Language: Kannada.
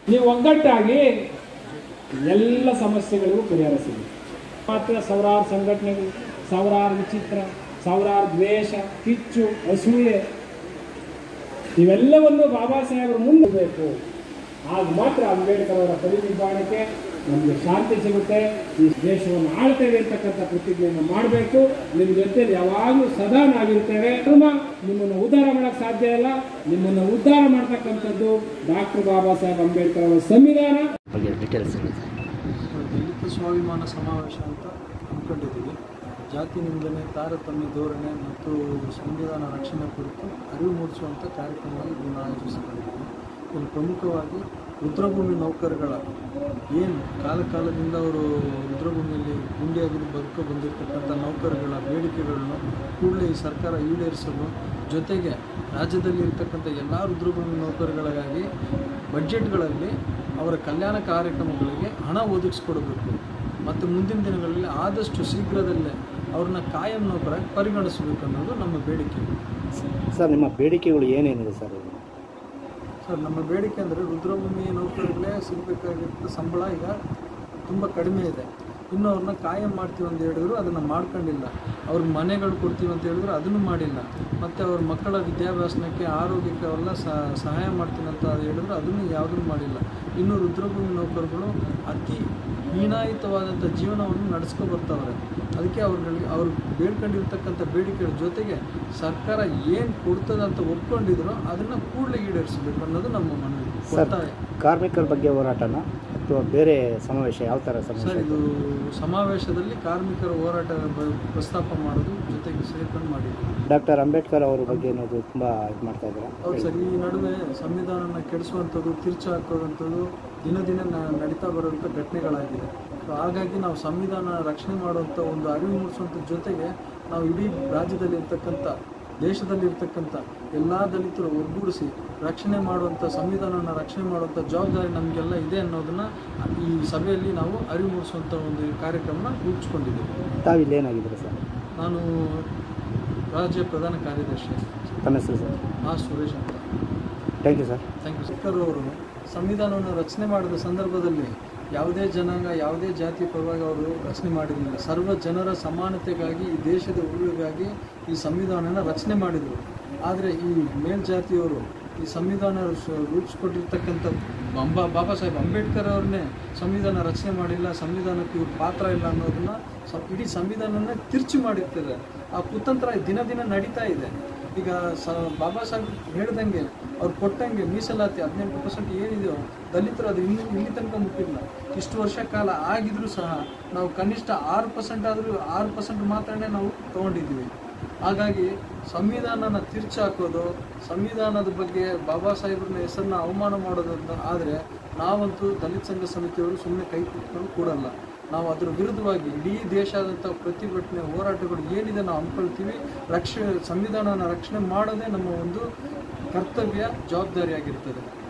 ನೀವು ಒಗ್ಗಟ್ಟಾಗಿ ಎಲ್ಲ ಸಮಸ್ಯೆಗಳಿಗೂ ಪರಿಹಾರ ಸಿಗುತ್ತೆ ಮಾತ್ರ ಸಾವಿರಾರು ಸಂಘಟನೆಗಳು ಸಾವಿರಾರು ವಿಚಿತ್ರ ಸಾವಿರಾರು ದ್ವೇಷ ಕಿಚ್ಚು ಅಸೂಯೆ ಇವೆಲ್ಲವನ್ನು ಬಾಬಾ ಸಾಹೇಬರು ಮುಂದೆ ಬೇಕು ಆಗ ಮಾತ್ರ ಅಂಬೇಡ್ಕರ್ ಅವರ ಪರಿನಿರ್ವಾಣಕ್ಕೆ ನಮಗೆ ಶಾಂತಿ ಸಿಗುತ್ತೆ ಈ ದೇಶವನ್ನು ಆಳ್ತೇವೆ ಅಂತಕ್ಕಂಥ ಪ್ರತಿಜ್ಞೆಯನ್ನು ಮಾಡಬೇಕು ನಿಮ್ಮ ಜೊತೆಲಿ ಯಾವಾಗಲೂ ಸದಾ ನಾವಿರ್ತೇವೆ ಧರ್ಮ ನಿಮ್ಮನ್ನು ಉದ್ಧಾರ ಮಾಡೋಕ್ಕೆ ಸಾಧ್ಯ ಇಲ್ಲ ನಿಮ್ಮನ್ನು ಉದ್ಧಾರ ಮಾಡ್ತಕ್ಕಂಥದ್ದು ಡಾಕ್ಟರ್ ಬಾಬಾ ಸಾಹೇಬ್ ಅಂಬೇಡ್ಕರ್ ಅವರ ಸಂವಿಧಾನ ಬಗ್ಗೆ ಡೀಟೇಲ್ಸ್ ಹೇಳಿ ಸರ್ ದಲಿತ ಸ್ವಾಭಿಮಾನ ಸಮಾವೇಶ ಅಂತ ಹಮ್ಮಿಕೊಂಡಿದ್ದೀವಿ ಜಾತಿ ನಿಂದನೆ ತಾರತಮ್ಯ ಧೋರಣೆ ಮತ್ತು ಸಂವಿಧಾನ ರಕ್ಷಣೆ ಕುರಿತು ಅರಿವು ಮೂಡಿಸುವಂಥ ಕಾರ್ಯಕ್ರಮವಾಗಿ ಇದನ್ನು ಆಯೋಜಿಸಿಕೊಂಡಿದ್ದೀವಿ ಇಲ್ಲಿ ಪ್ರಮುಖವಾಗಿ ರುದ್ರಭೂಮಿ ನೌಕರಗಳ ಏನು ಕಾಲ ಕಾಲದಿಂದ ಅವರು ರುದ್ರಭೂಮಿಯಲ್ಲಿ ಗುಂಡಿಯಾಗಿದ್ದು ಬದುಕು ಬಂದಿರತಕ್ಕಂಥ ನೌಕರಗಳ ಬೇಡಿಕೆಗಳನ್ನು ಕೂಡಲೇ ಈ ಸರ್ಕಾರ ಈಡೇರಿಸಲು ಜೊತೆಗೆ ರಾಜ್ಯದಲ್ಲಿ ಇರ್ತಕ್ಕಂಥ ಎಲ್ಲ ರುದ್ರಭೂಮಿ ನೌಕರಗಳಿಗಾಗಿ ಬಡ್ಜೆಟ್ಗಳಲ್ಲಿ ಅವರ ಕಲ್ಯಾಣ ಕಾರ್ಯಕ್ರಮಗಳಿಗೆ ಹಣ ಒದಗಿಸ್ಕೊಡ್ಬೇಕು ಮತ್ತು ಮುಂದಿನ ದಿನಗಳಲ್ಲಿ ಆದಷ್ಟು ಶೀಘ್ರದಲ್ಲೇ ಅವ್ರನ್ನ ಕಾಯಂ ನೌಕರಾಗಿ ಪರಿಗಣಿಸಬೇಕು ಅನ್ನೋದು ನಮ್ಮ ಬೇಡಿಕೆ ಸರ್ ನಿಮ್ಮ ಬೇಡಿಕೆಗಳು ಏನೇನಿದೆ ಸರ್ ಇದು? ಸರ್ ನಮ್ಮ ಬೇಡಿಕೆ ಅಂದರೆ ರುದ್ರಭೂಮಿ ನೌಕರರಿಗೆ ಸಿಗಬೇಕಾಗಿದ್ದ ಸಂಬಳ ಈಗ ತುಂಬ ಕಡಿಮೆ ಇದೆ ಇನ್ನು ಅವ್ರನ್ನ ಕಾಯಂ ಮಾಡ್ತೀವಿ ಅಂತ ಹೇಳಿದ್ರು ಅದನ್ನು ಮಾಡ್ಕೊಂಡಿಲ್ಲ ಅವ್ರ ಮನೆಗಳು ಕೊಡ್ತೀವಿ ಅಂತ ಹೇಳಿದ್ರು ಅದನ್ನು ಮಾಡಿಲ್ಲ ಮತ್ತು ಅವ್ರ ಮಕ್ಕಳ ವಿದ್ಯಾಭ್ಯಾಸನಕ್ಕೆ ಆರೋಗ್ಯಕ್ಕೆ ಅವೆಲ್ಲ ಸಹ- ಸಹಾಯ ಮಾಡ್ತೀನಿ ಅಂತ ಹೇಳಿದ್ರು ಅದನ್ನು ಯಾವುದನ್ನು ಮಾಡಿಲ್ಲ ಇನ್ನು ರುದ್ರಭೂಮಿ ನೌಕರಗಳು ಅತಿ ಹೀನಾಯಿತವಾದಂಥ ಜೀವನವನ್ನು ನಡೆಸ್ಕೊ ಬರ್ತಾವ್ರೆ ಅದಕ್ಕೆ ಅವ್ರುಗಳಿಗೆ ಅವ್ರು ಬೇಡ್ಕೊಂಡಿರ್ತಕ್ಕಂಥ ಬೇಡಿಕೆಗಳ ಜೊತೆಗೆ ಸರ್ಕಾರ ಏನು ಕೊಡ್ತದೆ ಅಂತ ಒಪ್ಕೊಂಡಿದ್ರು ಅದನ್ನು ಕೂಡಲೇ ಈಡೇರಿಸಬೇಕು ಅನ್ನೋದು ನಮ್ಮ ಮನವಿ ಸರ್ ಒತ್ತಾಯ ಕಾರ್ಮಿಕರ ಬಗ್ಗೆ ಹೋರಾಟನ ಅಥವಾ ಬೇರೆ ಸಮಾವೇಶ ಯಾವ ಥರ ಸರ್ ಸಮಾವೇಶ ಇದು ಸಮಾವೇಶದಲ್ಲಿ ಕಾರ್ಮಿಕರ ಹೋರಾಟ ಬ- ಪ್ರಸ್ತಾಪ ಮಾಡೋದು ಜೊತೆಗೆ ಸೇರ್ಕೊಂಡು ಮಾಡಿದ್ವಿ ಡಾಕ್ಟರ್ ಅಂಬೇಡ್ಕರ್ ಅವ್ರ ಬಗ್ಗೆ ಏನಾದ್ರು ತುಂಬ ಇದು ಮಾಡ್ತಾ ಇದ್ದೀರಾ ಹೌದು ಸರ್ ಈ ನಡುವೆ ಸಂವಿಧಾನನ ಕೆಡಿಸುವಂಥದ್ದು ತಿರ್ಚು ಹಾಕೋವಂಥದ್ದು ದಿನ ದಿನ ನ- ನಡೀತಾ ಬರುವಂಥ ಘಟನೆಗಳಾಗಿದೆ ಸೊ ಹಾಗಾಗಿ ನಾವು ಸಂವಿಧಾನ ರಕ್ಷಣೆ ಮಾಡುವಂಥ ಒಂದು ಅರಿವು ಮೂಡಿಸುವಂಥ ಜೊತೆಗೆ ನಾವು ಇಡೀ ರಾಜ್ಯದಲ್ಲಿ ಇರ್ತಕ್ಕಂಥ ದೇಶದಲ್ಲಿ ಇರ್ತಕ್ಕಂಥ ಎಲ್ಲ ದಲಿತರು ಒಗ್ಗೂಡಿಸಿ ರಕ್ಷಣೆ ಮಾಡುವಂಥ ಸಂವಿಧಾನನ ರಕ್ಷಣೆ ಮಾಡುವಂಥ ಜವಾಬ್ದಾರಿ ನಮಗೆಲ್ಲ ಇದೆ ಅನ್ನೋದನ್ನ ಈ ಸಭೆಯಲ್ಲಿ ನಾವು ಅರಿವು ಮೂಡಿಸುವಂಥ ಒಂದು ಕಾರ್ಯಕ್ರಮನ ರೂಪಿಸ್ಕೊಂಡಿದ್ದೀವಿ ತಾವಿಲ್ಲಿ ಏನಾಗಿದ್ದೀರಾ ಸರ್ ನಾನು ರಾಜ್ಯ ಪ್ರಧಾನ ಕಾರ್ಯದರ್ಶಿ ತಮ್ಮ ಹೆಸರು ಸರ್ ಆ ಸುರೇಶ್ ಅಂತ thank you sir thank you speaker ಅವರು ಸಂವಿಧಾನವನ್ನು ರಚನೆ ಮಾಡಿದ ಸಂದರ್ಭದಲ್ಲಿ ಯಾವುದೇ ಜನಾಂಗ ಯಾವುದೇ ಜಾತಿ ಪರವಾಗಿ ಅವರು ರಚನೆ ಮಾಡಿರಲಿಲ್ಲ ಸರ್ವ ಜನರ ಸಮಾನತೆಗಾಗಿ ಈ ದೇಶದ ಉಳಿವಿಗಾಗಿ ಈ ಸಂವಿಧಾನನ ರಚನೆ ಮಾಡಿದರು ಆದರೆ ಈ ಮೇಲ್ಜಾತಿಯವರು ಈ ಸಂವಿಧಾನ ಸ- ರೂಪಿಸ್ಕೊಟ್ಟಿರ್ತಕ್ಕಂಥ ಅಂಬಾ ಬಾಬಾ ಸಾಹೇಬ್ ಅಂಬೇಡ್ಕರ್ ಅವ್ರನ್ನೇ ಸಂವಿಧಾನ ರಚನೆ ಮಾಡಿಲ್ಲ ಸಂವಿಧಾನಕ್ಕೆ ಇವ್ರ ಪಾತ್ರ ಇಲ್ಲ ಅನ್ನೋದನ್ನ ಸ ಇಡೀ ಸಂವಿಧಾನನ ತಿರ್ಚಿ ಮಾಡಿರ್ತಾರೆ ಆ ಕುತಂತ್ರ ದಿನ ದಿನ ನಡೀತಾ ಇದೆ ಈಗ ಸ ಬಾಬಾ ಸಾಹೇಬ್ ಹೇಳ್ದಂಗೆ ಅವ್ರು ಕೊಟ್ಟಂಗೆ ಮೀಸಲಾತಿ ಹದಿನೆಂಟು ಪರ್ಸೆಂಟ್ ಏನಿದೆಯೋ ದಲಿತರು ಅದು ಇನ್ನೂ ಇಲ್ಲಿ ತನಕ ಮುಟ್ಟಿಲ್ಲ ಇಷ್ಟು ವರ್ಷ ಕಾಲ ಆಗಿದ್ರೂ ಸಹ ನಾವು ಕನಿಷ್ಠ ಆರು ಪರ್ಸೆಂಟ್ ಆದರೂ ಆರು ಪರ್ಸೆಂಟ್ ಮಾತ್ರನೇ ನಾವು ತೊಗೊಂಡಿದ್ದೀವಿ ಹಾಗಾಗಿ ಸಂವಿಧಾನನ ತಿರ್ಚಿ ಹಾಕೋದು ಸಂವಿಧಾನದ ಬಗ್ಗೆ ಬಾಬಾ ಸಾಹೇಬ್ರನ್ನ ಹೆಸರನ್ನ ಅವಮಾನ ಮಾಡೋದು ಅಂತ ಆದರೆ ನಾವಂತೂ ದಲಿತ ಸಂಘ ಸಮಿತಿಯವರು ಸುಮ್ಮನೆ ಕೈ ಕುತ್ಕೊಂಡು ಕೂಡಲ್ಲ ನಾವು ಅದರ ವಿರುದ್ಧವಾಗಿ ಇಡೀ ದೇಶಾದ್ಯಂತ ಪ್ರತಿಭಟನೆ ಹೋರಾಟಗಳು ಏನಿದೆ ನಾವು ಹಮ್ಮಿಕೊಳ್ತೀವಿ ರಕ್ಷ ಸಂವಿಧಾನನ ರಕ್ಷಣೆ ಮಾಡೋದೇ ನಮ್ಮ ಒಂದು ಕರ್ತವ್ಯ ಜವಾಬ್ದಾರಿಯಾಗಿರ್ತದೆ